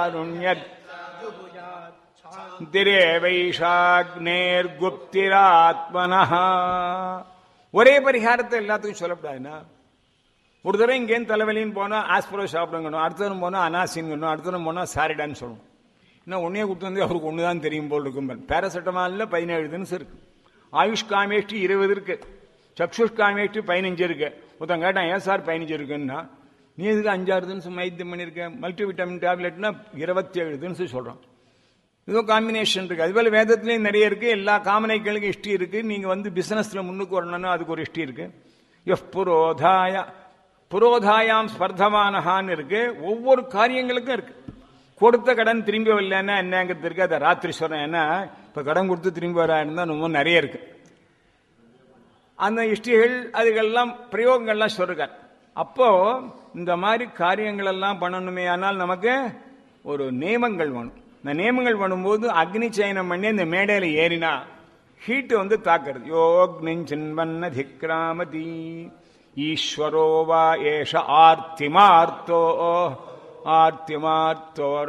காருண்யத் திரேவைஷாக்னேர்குப்திராத்மனः ஒரே பரிகாரத்தை எல்லாத்துக்கும் சொல்லக்கூடாதுன்னா ஒரு தடவை இங்கேருந்து தலைவலின்னு போனால் ஆஸ்பிரோ சாப்பிடுங்கணும் அடுத்த தரம் போனால் அனாசின்கணும் அடுத்த தரம் போனால் சாரிடான்னு சொல்லணும் இன்னும் ஒன்னே கொடுத்து வந்து அவருக்கு ஒன்று தான் தெரியும் போல் இருக்கும் பேராசெட்டமாலில் பதினேழு தினசு இருக்கு ஆயுஷ் காமேஷ்டி இருபது இருக்கு சக்ஷுஷ் காமேஷ்டி பதினஞ்சு இருக்கு ஒருத்தன் கேட்டான் ஏன் சார் பதினஞ்சு இருக்குன்னா நீ எதுக்கு அஞ்சாறு தினசு வைத்தியம் பண்ணியிருக்க மல்டி விட்டமின் டேப்லெட்னா இருபத்தி ஏழு தினசு சொல்கிறான் ஏதோ காம்பினேஷன் இருக்கு அதுபோல வேதத்துலயும் நிறைய இருக்கு எல்லா காமனைகளுக்கும் இஷ்டி இருக்கு நீங்க வந்து பிசினஸ்ல முன்னுக்கு வரணும்னா அதுக்கு ஒரு இஷ்டி இருக்கு எஃப் புரோதாய புரோதாயாம் ஸ்பர்தமானஹான்னு இருக்கு ஒவ்வொரு காரியங்களுக்கும் இருக்கு கொடுத்த கடன் திரும்பி வரலன்னா என்னங்கிறது இருக்கு அதை ராத்திரி சொல்றேன் ஏன்னா இப்ப கடன் கொடுத்து திரும்பி வராயிருந்தா ரொம்ப நிறைய இருக்கு அந்த இஷ்டிகள் அதுக்கெல்லாம் பிரயோகங்கள்லாம் சொல்றார் அப்போ இந்த மாதிரி காரியங்கள் எல்லாம் பண்ணணுமே ஆனால் நமக்கு ஒரு நியமங்கள் வேணும் இந்த நியமங்கள் பண்ணும்போது அக்னி சயனம் பண்ணி இந்த மேடையில ஏறினா ஹீட் வந்து தாக்குறது யோக்னி சின்வன்ன திக்ராமதி ஈஸ்வரோ வா ஏஷ ஆர்த்திமார்த்தோ ஆர்த்திமார்த்தோர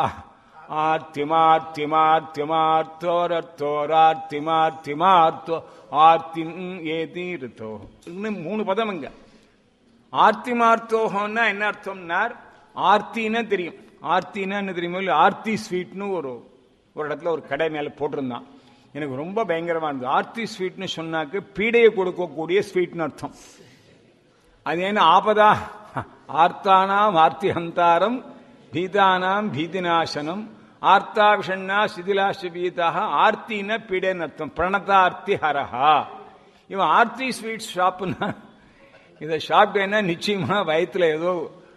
ஆர்த்திமார்த்திமார்த்திமார்த்தோரத்தோரார்த்திமார்த்திமார்த்தோ ஆர்த்திம் ஏதி ரித்தோ இன்னும் மூணு பதம் இங்க ஆர்த்திமார்த்தோகம்னா என்ன அர்த்தம்னார் ஆர்த்தின்னா தெரியும் ஆர்த்தின்னா என்ன தெரியுமோ இல்லை ஆர்த்தி ஸ்வீட்னு ஒரு ஒரு இடத்துல ஒரு கடை மேல போட்டிருந்தான் எனக்கு ரொம்ப பயங்கரமா இருந்தது ஆர்த்தி ஸ்வீட்னு சொன்னாக்க பீடையை கொடுக்கக்கூடிய ஸ்வீட்னு அர்த்தம் அது என்ன ஆபதா ஆர்த்தானாம் ஆர்த்தி ஹந்தாரம் பீதானாம் பீதிநாசனம் ஆர்த்தா விஷண்ணா சிதிலாஷ பீதாக ஆர்த்தின பீடைன்னு அர்த்தம் பிரணதார்த்தி ஹரஹா இவன் ஆர்த்தி ஸ்வீட் ஷாப்புன்னா இதை சாப்பிட்டேன்னா நிச்சயமா வயிற்றுல ஏதோ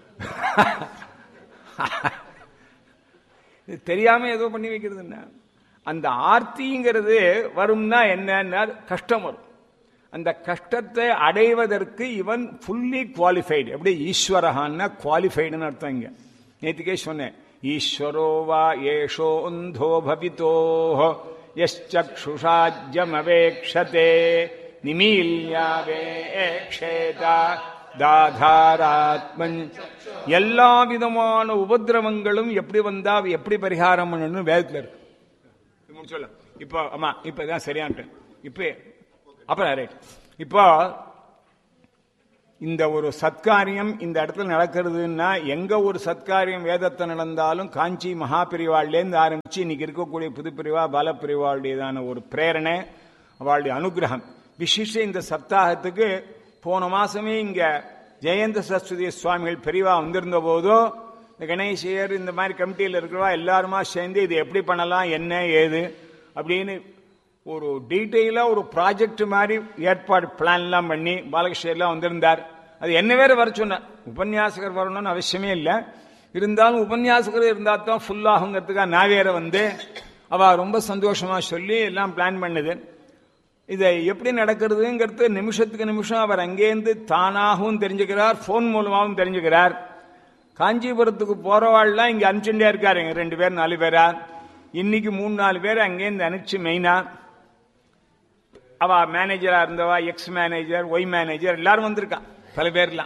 இது தெரியாம ஏதோ பண்ணி வைக்கிறதுன்னா அந்த ஆர்த்திங்கிறது வரும்னா என்னன்னா கஷ்டம் வரும் அந்த கஷ்டத்தை அடைவதற்கு இவன் ஃபுல்லி குவாலிஃபைடு எப்படி ஈஸ்வரஹான்னா குவாலிஃபைடுன்னு அர்த்தம் இங்க நேற்றுக்கே சொன்னேன் ஈஸ்வரோ வா ஏஷோந்தோ பவித்தோ யச்சுஷாஜ்யமவேக்ஷதே நிமீல்யாவேக்ஷேதா தாதாராத்மன் எல்லா விதமான உபதிரவங்களும் எப்படி வந்தா எப்படி பரிகாரம் பண்ணணும் வேதத்துல இருக்கு முடிச்சோல்ல இப்போ ஆமா இப்ப இதான் சரியான்ட்டு இப்ப அப்புறம் ரைட் இப்போ இந்த ஒரு சத்காரியம் இந்த இடத்துல நடக்கிறதுன்னா எங்க ஒரு சத்காரியம் வேதத்தை நடந்தாலும் காஞ்சி மகாபிரிவாள்லேருந்து ஆரம்பிச்சு இன்னைக்கு இருக்கக்கூடிய புதுப்பிரிவா பாலப்பிரிவாளுடையதான ஒரு பிரேரணை அவளுடைய அனுகிரகம் விசிஷ இந்த சப்தாகத்துக்கு போன மாசமே இங்க ஜெயந்த சரஸ்வதி சுவாமிகள் பெரியவா வந்திருந்த போதோ இந்த கணேசியர் இந்த மாதிரி கமிட்டியில் இருக்கிறவா எல்லாருமா சேர்ந்து இது எப்படி பண்ணலாம் என்ன ஏது அப்படின்னு ஒரு டீட்டெயிலாக ஒரு ப்ராஜெக்ட் மாதிரி ஏற்பாடு பிளான்லாம் பண்ணி பாலகிருஷ்ணர்லாம் வந்திருந்தார் அது என்ன வேற வர சொன்னார் உபன்யாசகர் வரணும்னு அவசியமே இல்லை இருந்தாலும் உபன்யாசகர் இருந்தால் தான் ஃபுல் ஆகுங்கிறதுக்காக நான் வேற வந்து அவ ரொம்ப சந்தோஷமா சொல்லி எல்லாம் பிளான் பண்ணுது இதை எப்படி நடக்கிறதுங்கிறது நிமிஷத்துக்கு நிமிஷம் அவர் அங்கேருந்து தானாகவும் தெரிஞ்சுக்கிறார் ஃபோன் மூலமாகவும் தெரிஞ்சுக்கிறார் காஞ்சிபுரத்துக்கு போறவாள்லாம் இங்க அனுப்பிச்சுட்டே இருக்காரு இங்க ரெண்டு பேர் நாலு பேரா இன்னைக்கு மூணு நாலு பேர் அங்கேருந்து அனுப்பிச்சு மெயினா அவ மேனேஜரா இருந்தவா எக்ஸ் மேனேஜர் ஒய் மேனேஜர் எல்லாரும் வந்திருக்கான் பல பேர்லாம்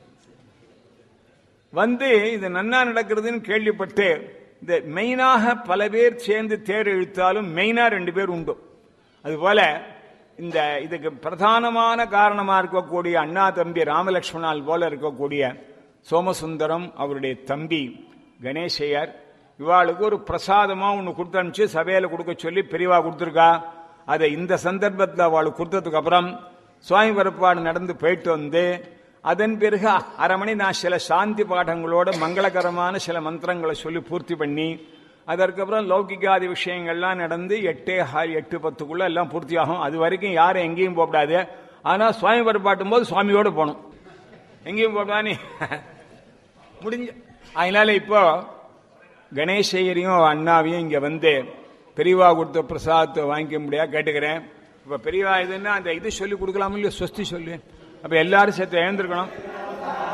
வந்து இது நன்னா நடக்கிறதுன்னு கேள்விப்பட்டு இந்த மெயினாக பல பேர் சேர்ந்து தேர் இழுத்தாலும் மெயினா ரெண்டு பேர் உண்டு அதுபோல இந்த இதுக்கு பிரதானமான காரணமா இருக்கக்கூடிய அண்ணா தம்பி ராமலட்சுமணால் போல இருக்கக்கூடிய சோமசுந்தரம் அவருடைய தம்பி கணேசையர் இவாளுக்கு ஒரு பிரசாதமா ஒன்று கொடுத்து அனுப்பிச்சு சபையில கொடுக்க சொல்லி பெரியவா கொடுத்துருக்கா அதை இந்த சந்தர்ப்பத்தில் அவளுக்கு கொடுத்ததுக்கு அப்புறம் சுவாமி பரப்பாடு நடந்து போயிட்டு வந்து அதன் பிறகு அரை மணி நான் சில சாந்தி பாடங்களோட மங்களகரமான சில மந்திரங்களை சொல்லி பூர்த்தி பண்ணி அதற்கப்புறம் லௌகிகாதி விஷயங்கள்லாம் நடந்து எட்டே ஹால் எட்டு பத்துக்குள்ள எல்லாம் பூர்த்தியாகும் அது வரைக்கும் யாரும் எங்கேயும் போகக்கூடாது ஆனா சுவாமி பரப்பாட்டும் போது சுவாமியோட போகணும் எங்கேயும் போகக்கூடாது முடிஞ்ச அதனால இப்போ கணேசையரையும் அண்ணாவையும் இங்க வந்து பெரியவா கொடுத்த பிரசாதத்தை வாங்கிக்க முடியா கேட்டுக்கிறேன் இப்ப பெரியவா இதுன்னா அந்த இது சொல்லி கொடுக்கலாமோ இல்லையோ சொஸ்தி சொல்லு அப்ப எல்லாரும் சேர்த்து எழுந்திருக்கணும்